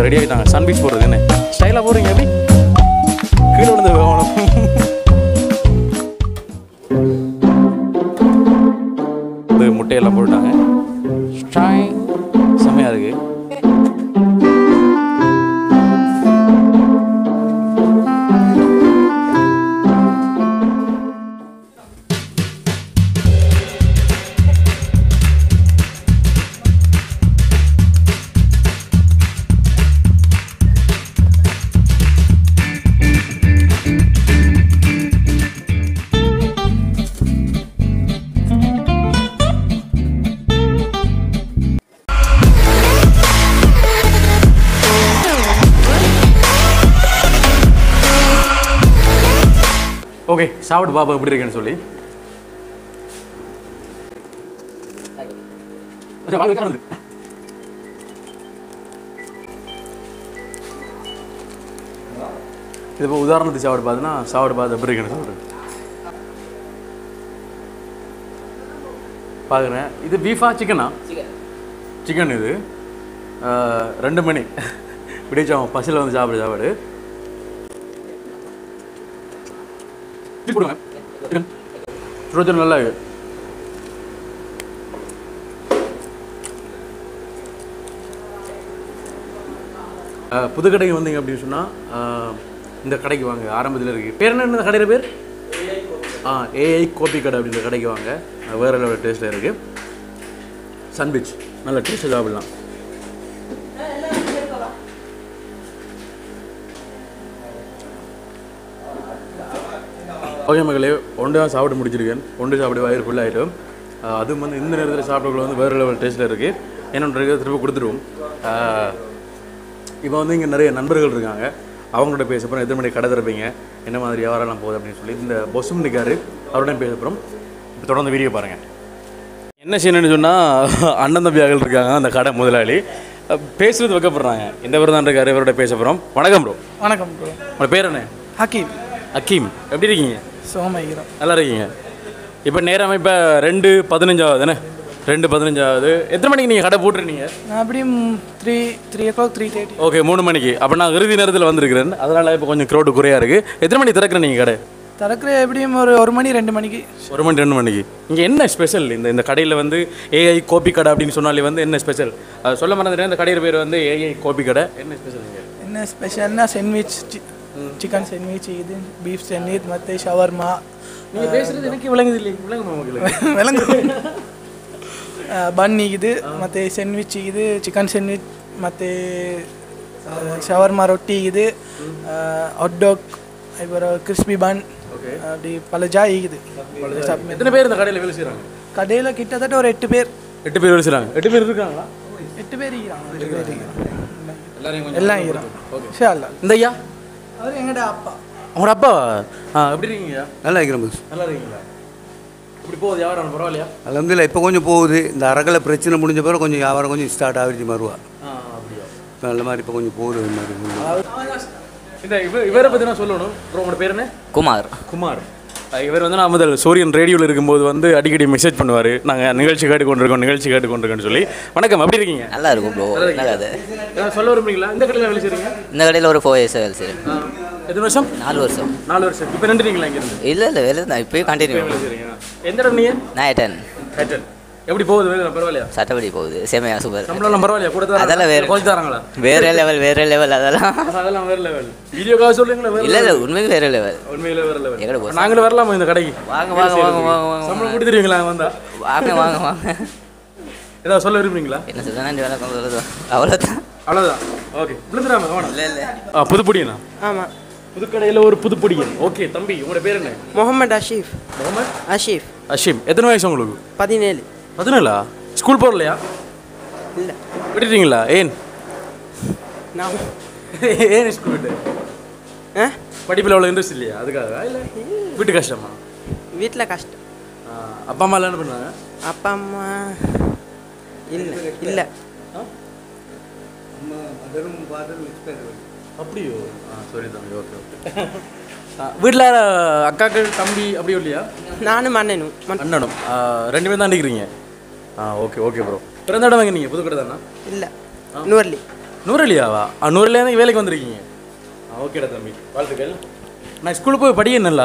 இப்போ ரெடி ஆகிட்டாங்க Sun beach போடுறது என்ன ஸ்டைலாக போகிறீங்க எப்படி கீழே விழுந்து வேகணும் இது முட்டையெல்லாம் போட்டாங்க ஸ்டாய் செம்மையாக இருக்குது ஓகே சாப்பிட்டு பாப்பா எப்படி இருக்குன்னு சொல்லி சரி, வாங்க, உட்காருங்க. இது இப்போ உதாரணத்துக்கு சாப்பிட்டு பார்த்தீங்கன்னா சாப்பிட்டு பார்த்து எப்படி இருக்குன்னு சொல்கிறேன் பார்க்குறேன் இது பீஃபா சிக்கனா சிக்கன் இது ஆஹ், ரெண்டு மணி பிடிச்சவன் பசியில் வந்து சாப்பிடு சாப்பாடு இப்படி போடுங்க சிக்கன் சுட சுட நல்லா இருக்கு ஆஹ், புது கடைக்கு வந்தீங்க அப்படின்னு சொன்னால் இந்த கடைக்கு வாங்க ஆரம்பத்தில் இருக்குது பேர் என்ன இந்த கடையில் பேர் ஆ ஏஐ கோபி கடை அப்படின்ற கடைக்கு வாங்க அஹ், வேற லெவல் டேஸ்ட்டில் இருக்குது சன்பிச் நல்ல டேஸ்ட்டு சாப்பிடலாம் ஓகே மகளே ஒன்று தான் சாப்பிட்டு முடிச்சிருக்கேன் ஒன்று சாப்பிட்டு வயிறு ஃபுல் ஆகிட்டோம் அதுவும் வந்து இந்த நேரத்தில் சாப்பிடக்குள்ள வந்து வேறு லெவல் டேஸ்ட்டில் இருக்குது என்னென்ன திருப்பி கொடுத்துருவோம் இப்போ வந்து இங்கே நிறைய நண்பர்கள் இருக்காங்க அவங்கள்ட்ட பேச போகிறோம் எத்தனை மணிக்கு கடை திறப்பீங்க என்ன மாதிரி வியாபாரம்லாம் போகுது அப்படின்னு சொல்லி இந்த பொசும் நிற்காரு அவருடன் பேச போகிறோம் இப்போ தொடர்ந்து வீடியோ பாருங்கள் என்ன செய்யணும்னு சொன்னால் அண்ணன் தம்பியாக்கள் இருக்காங்க அந்த கடை முதலாளி அஹ் பேசுறது வைக்கப்படுறாங்க இந்த பேர் தான் இருக்காரு இவரோட பேச போகிறோம் வணக்கம் ப்ரோ வணக்கம் ப்ரோ உங்களோட பேர் என்ன ஹக்கீம் அக்கீம் எப்படி இருக்கீங்க சோமகிரம் நல்லா இருக்கீங்க இப்போ நேரம் இப்போ ரெண்டு பதினஞ்சாவது என்ன ரெண்டு பதினஞ்சாவது எத்தனை மணிக்கு நீங்கள் கடை போட்டுருந்தீங்க நான் அப்படியும் three three o'clock three thirty okay மூணு மணிக்கு அப்போ நான் இறுதி நேரத்தில் வந்திருக்கிறேன் அதனால் இப்போ கொஞ்சம் க்ரௌடு குறையா இருக்குது எத்தனை மணிக்கு திறக்கிறேன் நீங்கள் கடை திறக்கிற எப்படியும் ஒரு ஒரு மணி ரெண்டு மணிக்கு ஒரு மணி ரெண்டு மணிக்கு இங்கே என்ன ஸ்பெஷல் இந்த இந்த கடையில் வந்து ஏஐ கோபி கடை அப்படின்னு சொன்னாலே வந்து என்ன ஸ்பெஷல் சொல்ல மறந்துட்டேன் இந்த கடையில் பேர் வந்து ஏஐ கோபி கடை என்ன ஸ்பெஷல் இங்கே என்ன ஸ்பெஷல்னா சென்விச் சிக்கன் சென்விச் இது பீஃப் சென்விச் ಮತ್ತು ಶವರ್ಮಾ நீங்கள் பேசுகிறது எனக்கு விளங்குது இல்லை விளங்குமா உங்களுக்கு ವಿಲಂಗು ಬನ್ ಈಗಿದೆ ಮತ್ತು ಸೆಂಡ್ವಿಚ್ ಇದೆ ಚಿಕನ್ ಸೆಂಡ್ವಿಚ್ ಮತ್ತು ಶವರ್ಮಾ ರೊಟ್ಟಿ ಇದೆ ಹಾಟ್ ಡಾಗ್ ಇಬ್ಬರ ಕ್ರಿಸ್ಪಿ ಬನ್ அப்படி பல ஜாய் இருக்குது எத்தனை பேர் இந்த கடையில் வேலை செய்கிறாங்க கடையில் கிட்டத்தட்ட ஒரு எட்டு பேர் எட்டு பேர் வேலை செய்கிறாங்க எட்டு பேர் இருக்காங்களா எட்டு பேர் இருக்கிறாங்க எட்டு பேர் இருக்கிறாங்க எல்லாரையும் எல்லாம் இருக்கிறாங்க ஷா அல்ல இந்த ஐயா அவர் எங்கட அப்பா உங்களோட அப்பா ஆ எப்படி இருக்கீங்க நல்லா இருக்கிறேன் பஸ் நல்லா இருக்கீங்களா இப்படி போகுது வியாபாரம் பரவாயில்லையா அலமதுல இப்போ கொஞ்சம் போகுது இந்த அரகலை பிரச்சனை முடிஞ்ச பிறகு கொஞ்சம் வியாபாரம் கொஞ்சம் ஸ்டார்ட் ஆகிடுச்சு மறுவா ஆ அப்படியா இப்போ நல்ல மாதிரி இப்போ கொஞ்சம் போகுது இந்த மாதிரி இந்த இவ இவரை பற்றி நான் சொல்லணும் அப்புறம் உங்களோட பேர் என்ன குமார் குமார் அஹ் இவர் வந்து நான் முதல் சூரியன் ரேடியோவில் இருக்கும்போது வந்து அடிக்கடி மெசேஜ் பண்ணுவார் நாங்கள் நிகழ்ச்சி கேட்டு கொண்டிருக்கோம் நிகழ்ச்சி கேட்டு கொண்டிருக்கோன்னு சொல்லி வணக்கம் எப்படி இருக்கீங்க நல்லா இருக்கும் ப்ரோ நல்லா அது ஏதாவது சொல்ல விரும்புறீங்களா இந்த கடையில் வேலை செய்றீங்க இந்த கடையில் ஒரு ஃபோர் இயர்ஸ் வேலை செய்கிறேன் ஆ. எத்தனை வருஷம் நாலு வருஷம் நாலு வருஷம் இப்போ நின்றுறீங்களா இங்கேருந்து இல்லை இல்லை வேலை தான் இப்போயும் கண்டினியூ வேலை செய்றீங்க எந்த இடம் நீங்கள் நான் எட்டன் ஹேட்டன் எப்படி போகுது வேலை பரவாயில்லையா சட்டப்படி போகுது செமையா சூப்பர் சம்பளம்லாம் பரவாயில்லையா கூட தராங்களா? அதெல்லாம் வேற. கொஞ்சம் தராங்களா வேற லெவல் வேற லெவல் அதெல்லாம் அதெல்லாம் வேற லெவல் வீடியோக்காக சொல்றீங்களா வேற இல்லை இல்லை உண்மைக்கு வேற லெவல் உண்மையில வேற எங்கட லெவல் boss? நாங்களும் வரலாமா இந்த கடைக்கு வாங்க வாங்க வாங்க வாங்க வாங்க சம்பளம் கொடுத்துருவீங்களா வந்தா வாங்க வாங்க வாங்க ஏதாவது சொல்ல விரும்புறீங்களா என்ன சொல்ல நன்றி வணக்கம் சொல்லுது அவ்வளோதான் அவ்வளோதான் ஓகே விழுந்துடாம கவனம் இல்லை இல்லை ஆ புதுப்பொடியனா ஆமாம் புதுக்கடையில் ஒரு புதுப்பொடியன் ஓகே தம்பி உங்களோட பேர் என்ன முகமது அஷீஃப் முகமது அஷீஃப் அஷீம் எத்தனை வயசு உங்களுக்கு பதினேழு பதினேழா ஸ்கூல் போகலையா இல்லை விட்டுட்டீங்களா ஏன் நான் ஏன் ஸ்கூல் விட்டு ஆ படிப்பில் அவ்வளோ இன்ட்ரெஸ்ட் இல்லையா அதுக்காக இல்லை வீட்டு கஷ்டமா வீட்டில் கஷ்டம் ஆ, அப்பா அம்மா எல்லாம் என்ன பண்ணுறாங்க அப்பா அம்மா இல்லை இல்லை அப்படியோ ஆ சரி தம்பி ஓகே ஓகே வீட்டில் அக்காக்கள் தம்பி அப்படியோ இல்லையா நானும் அண்ணனும் மன்- அண்ணனும் ஆ, ரெண்டு பேரும் தான் நிற்கிறீங்க ஆ ஓகே ஓகே ப்ரோ பிறந்த இடம் எங்க நீங்கள் புதுக்கடை தானா இல்லை நுவர்லி நூறலியாவா ஆ நூறுலேருந்து வேலைக்கு வந்திருக்கீங்க ஆ ஓகேடா தம்பி வாழ்த்துக்கள் நான் ஸ்கூலுக்கு போய் படிக்க நல்லா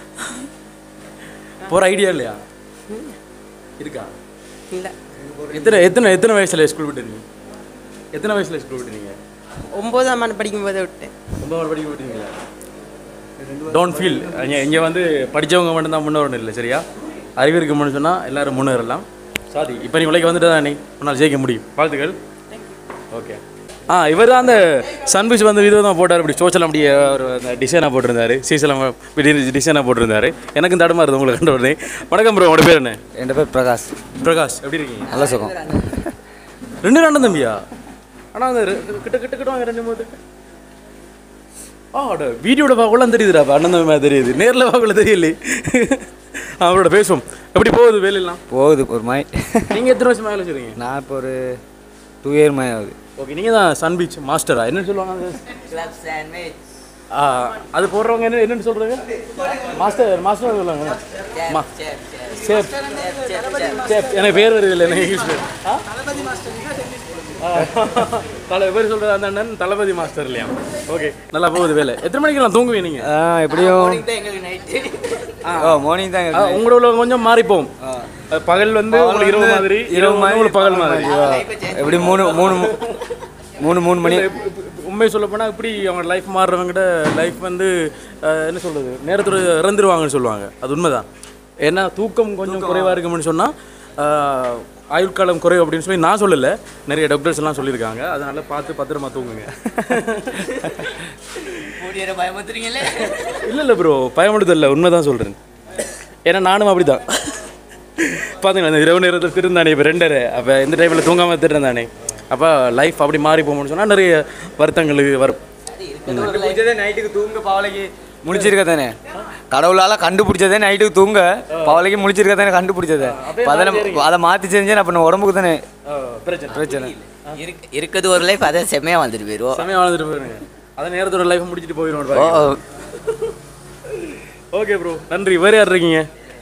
போகிற ஐடியா இல்லையா இருக்கா இல்லை எத்தனை எத்தனை எத்தனை வயசுல ஸ்கூல் விட்டுருங்க எத்தனை வயசுல ஸ்கூல் விட்டுறீங்க ஒம்போதாம் ஆண்டு படிக்கும்போதே விட்டேன் ஒன்பது படிக்க விட்டுறீங்களா டோன்ட் ஃபீல் இங்கே இங்கே வந்து படித்தவங்க மட்டும்தான் முன்னேறணும் இல்லை சரியா அறிவு இருக்கும்னு சொன்னால் எல்லாரும் முன்னேறலாம் சாதி இப்போ நீ உலக வந்துட்டு தான் நீ உன்னால் ஜெயிக்க முடியும் வாழ்த்துக்கள் ஓகே ஆ இவர் தான் அந்த சன்பிச் வந்து விதவிதமாக போட்டார் இப்படி சோச்சல் அப்படியே ஒரு அந்த டிசைனாக போட்டிருந்தாரு சீசலம் டிசைனாக போட்டிருந்தாரு எனக்கும் தடுமாறுது உங்களை கண்டு வருது வணக்கம் ப்ரோ உங்களோட பேர் என்ன என் பேர் பிரகாஷ் பிரகாஷ் எப்படி இருக்கீங்க நல்ல சுகம் ரெண்டு ரெண்டு தம்பியா ஆனால் அந்த ரெ- கிட்ட கிட்ட கிட்ட வாங்க ரெண்டு மூணு ஆ அட வீடியோட பார்க்கலாம் தெரியுதுடா அப்ப அண்ணன் தம்பி மாதிரி தெரியுது நேரில் பார்க்கல தெரியல அவரோட பேசுவோம் எப்படி போகுது வேலையெல்லாம் போகுது ஒரு மாதிரி நீங்கள் எத்தனை வருஷமா வேலை செய்றீங்க நான் இப்போ ஒரு டூ இயர் மாதிரி ஆகுது ஓகே நீங்கள் தான் சன் பீச் மாஸ்டரா என்னன்னு சொல்லுவாங்க அது? ஆ அது போடுறவங்க என்ன என்னன்னு சொல்கிறாங்க மாஸ்டர் மாஸ்டர் சொல்லுவாங்க மா சேப் சேப் எனக்கு பேர் வருது இல்லை எனக்கு இங்கிலீஷ் பேர் ஆ ஆ. தலை பேர் சொல்கிறது அந்த அண்ணன் தளபதி மாஸ்டர் இல்லையா ஓகே நல்லா போகுது வேலை எத்தனை மணிக்கு நான் தூங்குவேன் நீங்கள் ஆ, எப்படியும் ஓ மார்னிங் தான் ஆ, எங்களுக்கு உங்களோட கொஞ்சம் மாறிப்போம் அஹ் பகல் வந்து உங்களுக்கு இரவு மாதிரி இரவு மாதிரி உங்களுக்கு பகல் மாதிரி எப்படி மூணு மூணு மூ- மூணு மூணு மணி உண்மை சொல்ல போனால் இப்படி அவங்க லைஃப் மாறுறவங்ககிட்ட லைஃப் வந்து அஹ், என்ன சொல்கிறது நேரத்தோட இறந்துருவாங்கன்னு சொல்லுவாங்க அது உண்மைதான் ஏன்னா தூக்கம் கொஞ்சம் குறைவாக இருக்கும்னு சொன்னால் ஆயுட்காலம் குறைவு அப்படின்னு சொல்லி நான் சொல்லலை நிறைய டாக்டர்ஸ் எல்லாம் சொல்லியிருக்காங்க அதனால பார்த்து பத்திரமா தூங்குங்க பயமுத்துறீங்களே இல்லை இல்லை ப்ரோ பயமுடுதல்ல உண்மை தான் சொல்கிறேன் ஏன்னா நானும் அப்படி தான் பார்த்தீங்களா இந்த இரவு நேரத்தில் திருந்தானே இப்போ ரெண்டரை அப்போ இந்த டைமில் தூங்காமல் திருந்தானே அப்போ லைஃப் அப்படி மாறி போகணும்னு சொன்னால் நிறைய வருத்தங்கள் வரும் கண்டுபிடிச்சதே நைட்டுக்கு தூங்க பவளைக்கு முழிச்சிருக்க தானே கடவுளால கண்டுபிடிச்சதே நைட்டுக்கு தூங்க பவளைக்கு முழிச்சிருக்க தானே கண்டுபிடிச்சதே பதின அதை மாற்றி செஞ்சேன் அப்போ நம்ம உடம்புக்கு தானே பிரச்சனை பிரச்சனை இருக்கு இருக்குது ஒரு லைஃப் அதை செம்மையாக வந்துட்டு போயிடுவோம் சமயம் வாழ்ந்துட்டு போயிருங்க அதை நேரத்தோட லைஃப் முடிச்சுட்டு ஓ போயிடும் ஓகே ப்ரோ நன்றி வேறு யார் இருக்கீங்க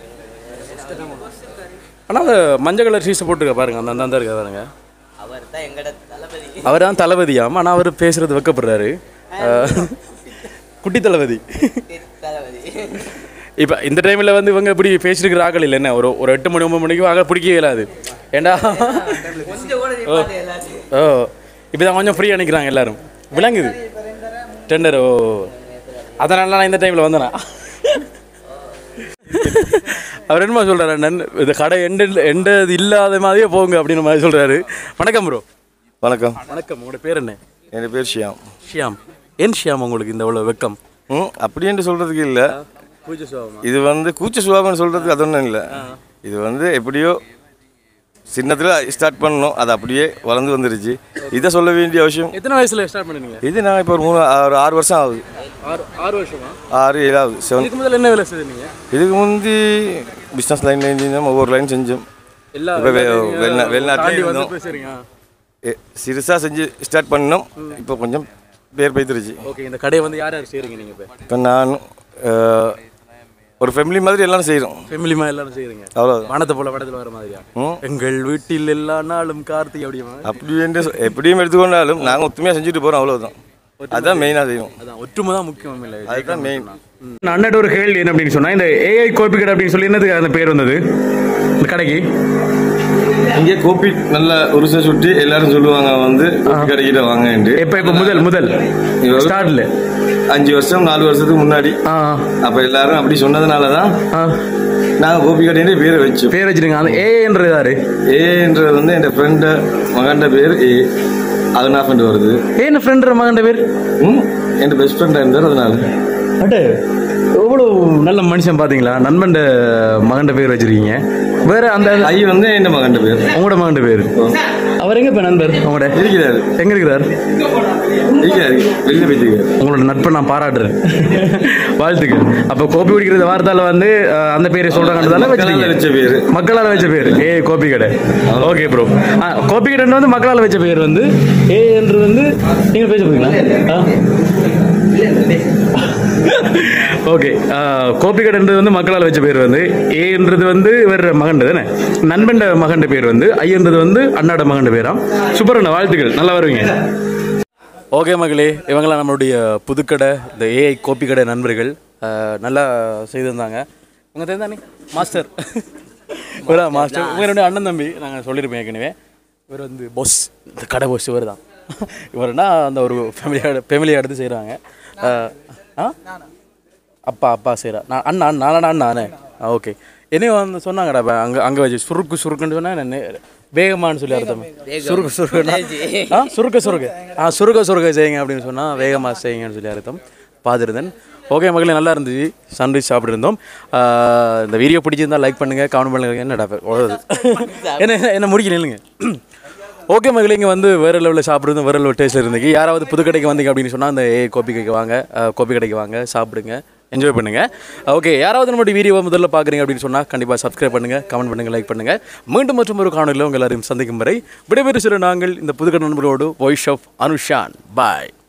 ஆனால் அந்த மஞ்சள் கலர் ஷீஸை போட்டுருக்க பாருங்க அந்த அந்த இருக்க பாருங்க அவர் தான் எங்கட தளபதி அவர் தான் தளபதியாம் ஆனால் அவர் பேசுறது வெக்கப்படுறாரு அஹ், குட்டி தளபதி தளபதி இப்போ இந்த டைமில் வந்து இவங்க இப்படி பேசிருக்கிற ஆக்கள் இல்லை என்ன ஒரு ஒரு எட்டு மணி ஒன்பது மணிக்கு ஆக பிடிக்கவே இயலாது ஏண்டா கொஞ்சம் கூட நிப்பாட்டு எல்லாத்தையும். ஓ இப்போ தான் கொஞ்சம் ஃப்ரீயாக நிற்கிறாங்க எல்லாரும் விளங்குது டெண்டர் ஓ அதனால நான் இந்த டைமில் வந்தேனா அவர் என்னமா சொல்கிறாரு அண்ணன் இந்த கடை எண்டு எண்டு இல்லாத மாதிரியே போங்க அப்படின்னு மாதிரி சொல்கிறாரு வணக்கம் ப்ரோ வணக்கம் வணக்கம் உங்களோட பேர் என்ன என் பேர் ஷியாம் ஷியாம் ஏன் ஷியாம் உங்களுக்கு இந்த இவ்வளோ வெக்கம் ம் அப்படின்ட்டு சொல்கிறதுக்கு இல்லை பூஜை சுவாபமா இது வந்து கூச்ச சுபாவம்னு சொல்கிறதுக்கு அது ஒன்றும் இல்லை இது வந்து எப்படியோ சின்னத்தில் ஸ்டார்ட் பண்ணோம் அது அப்படியே வளர்ந்து வந்துருச்சு இதை சொல்ல வேண்டிய அவசியம் எத்தனை வயசில் ஸ்டார்ட் பண்ணிருங்க இது நான் இப்போ ஒரு மூணு ஒரு ஆறு வருஷம் ஆகுது ஆறு ஆறு வருஷமா ஆறு ஏழாவது செவன் இதுக்கு முதல்ல என்ன வேலை செய்தீங்க இதுக்கு முந்தி பிஸ்னஸ் லைனில் இருந்தோம் ஒவ்வொரு லைன் செஞ்சோம் எல்லா இப்ப வெ- எல்லாத்தையும் வெளிநா- வெளிநாட்டுல தாண்டி வந்து இருந்தோம். பேசுறீங்க சிறுசாக செஞ்சு ஸ்டார்ட் பண்ணோம் இப்போ கொஞ்சம் பேர் பைத்துருச்சு ஓகே இந்த கடையை வந்து யார் யார் செய்றீங்க நீங்கள் இப்போ இப்போ நான் அஹ், ஒரு ஃபேமிலி மாதிரி எல்லாரும் செய்கிறோம் ஃபேமிலிமா எல்லாரும் செய்றீங்க அவ்வளோதான் வானத்தை போல படத்தில் வர மாதிரியா ம். எங்கள் வீட்டில் எல்லா நாளும் கார்த்திகை அப்படிமா அப்படி என்று சொ- எப்படியும் எடுத்துக்கொண்டாலும் நாங்கள் ஒத்துமையாக செஞ்சுட்டு போகிறோம் அவ்வளோதான் அதான் மெயினாக செய்யும் அதான் ஒற்றுமை தான் முக்கியம் இல்லை அதுதான் மெயின் அண்ணன் ஒரு கேள்வி என்ன அப்படின்னு சொன்னா இந்த ஏஐ கோபி கடை அப்படின்னு சொல்லி என்னதுக்கு அந்த பேர் வந்தது இந்த கடைக்கு இங்கே கோப்பி நல்ல உருசை சுட்டி எல்லாரும் சொல்லுவாங்க வந்து கோப்பி கடைக்கிட்ட வாங்க என்று எப்போ இப்போ முதல் முதல் ஸ்டார்ட்ல அஞ்சு வருஷம் நாலு வருஷத்துக்கு முன்னாடி ஆ அப்ப எல்லாரும் அப்படி சொன்னதுனால தான் ஆ நாங்கள் கோப்பி கடையிலே பேரை வச்சோம் பேர் வச்சிருங்க அந்த ஏஐன்றது யாரு ஏன்றது வந்து என் ஃப்ரெண்டு மகன்ட பேர் ஏ அதனாஃப் வருது ஏன் ஃப்ரெண்ட் மகன் பேர் ம் என் பெஸ்ட் ஃப்ரெண்டாக இருந்தார் அதனால அட்டே எவ்வளோ நல்ல மனுஷன் பாத்தீங்களா நண்பன் மகன் பேர் வச்சிருக்கீங்க வேற அந்த ஐ வந்து என் மகன்ட பேர் உங்களோட மகன் பேர் அவர் எங்க இப்ப நண்பர் உங்களோட இருக்கிறாரு எங்க இருக்கிறார் இருக்கிறாரு வெளில போயிட்டு உங்களோட நட்பை நான் பாராட்டுறேன் வாழ்த்துக்கள் அப்ப கோபி குடிக்கிறது வார்த்தால வந்து அஹ், அந்த பேரை சொல்றாங்கன்றதால வச்சிருக்கீங்க வச்ச பேரு மக்களால் வச்ச பேர் ஏ கோபி கடை ஓகே ப்ரோ கோபி கடை வந்து மக்களால் வச்ச பேர் வந்து ஏ என்று வந்து நீங்க பேச போறீங்களா ஓகே கோபி கடைன்றது வந்து மக்களால் வச்ச பேர் வந்து ஏன்றது வந்து இவர் மகன் தானே நண்பண்ட மகன் பேர் வந்து ஐயன்றது வந்து அண்ணாட மகன் பேரா சூப்பர் அண்ணா வாழ்த்துக்கள் நல்லா வருவீங்க ஓகே மகளே இவங்களாம் நம்மளுடைய புதுக்கடை இந்த ஏஐ கோப்பி கடை நண்பர்கள் அஹ், நல்லா செய்திருந்தாங்க உங்கள் தெரிந்தானே மாஸ்டர் இவரா மாஸ்டர் இவருடைய அண்ணன் தம்பி நாங்கள் சொல்லியிருப்போம் ஏற்கனவே இவர் வந்து பொஸ் இந்த கடை பொஸ் இவர் தான் இவர்னா அந்த ஒரு ஃபேமிலியோட ஃபேமிலியை எடுத்து செய்கிறாங்க ஆ அப்பா அப்பா செய்கிறா நான் அண்ணா நானா அண்ணானே ஆ ஓகே என்னையும் வந்து சொன்னாங்கடா இப்போ அங்கே அங்கே வச்சு சுருக்கு சுருக்குன்னு சொன்னால் நான் வேகமான்னு சொல்லி அர்த்தம் சுருக்கு சுருக்குன்னா ஆ சுருக்க சுருக்க ஆ சுருக்க சுருக்க செய்யுங்க அப்படின்னு சொன்னால் வேகமாக செய்யுங்கன்னு சொல்லி அர்த்தம் பார்த்துருந்தேன் ஓகே மகளே நல்லா இருந்துச்சு சன்ரைஸ் சாப்பிட்ருந்தோம் ஆ, இந்த வீடியோ பிடிச்சிருந்தா லைக் பண்ணுங்கள் கமெண்ட் பண்ணுங்க என்னடா உழவுது என்ன என்ன முடிக்கல இல்லைங்க ஓகே மகளே இங்கே வந்து வேறு லெவலில் சாப்பிட்றது வேறு லெவல் டேஸ்ட்டில் இருந்துச்சு யாராவது புது கடைக்கு வந்தீங்க அப்படின்னு சொன்னால் அந்த ஏ கோப்பி கடைக்கு வாங்க அஹ், கோப்பி கடைக்கு வாங்க சாப்பிடுங்க என்ஜாய் பண்ணுங்கள் ஓகே யாராவது நம்மளுடைய வீடியோவை முதல்ல பார்க்குறீங்க அப்படின்னு சொன்னால் கண்டிப்பாக சப்ஸ்கிரைப் பண்ணுங்கள் கமெண்ட் பண்ணுங்கள் லைக் பண்ணுங்கள் மீண்டும் மற்றும் ஒரு காணொலியில் உங்கள் எல்லாரையும் சந்திக்கும் வரை விடைபெறு சிறு நாங்கள் இந்த புதுக்கடை நண்பர்களோடு வாய்ஸ் ஆஃப் அனுஷான் பாய்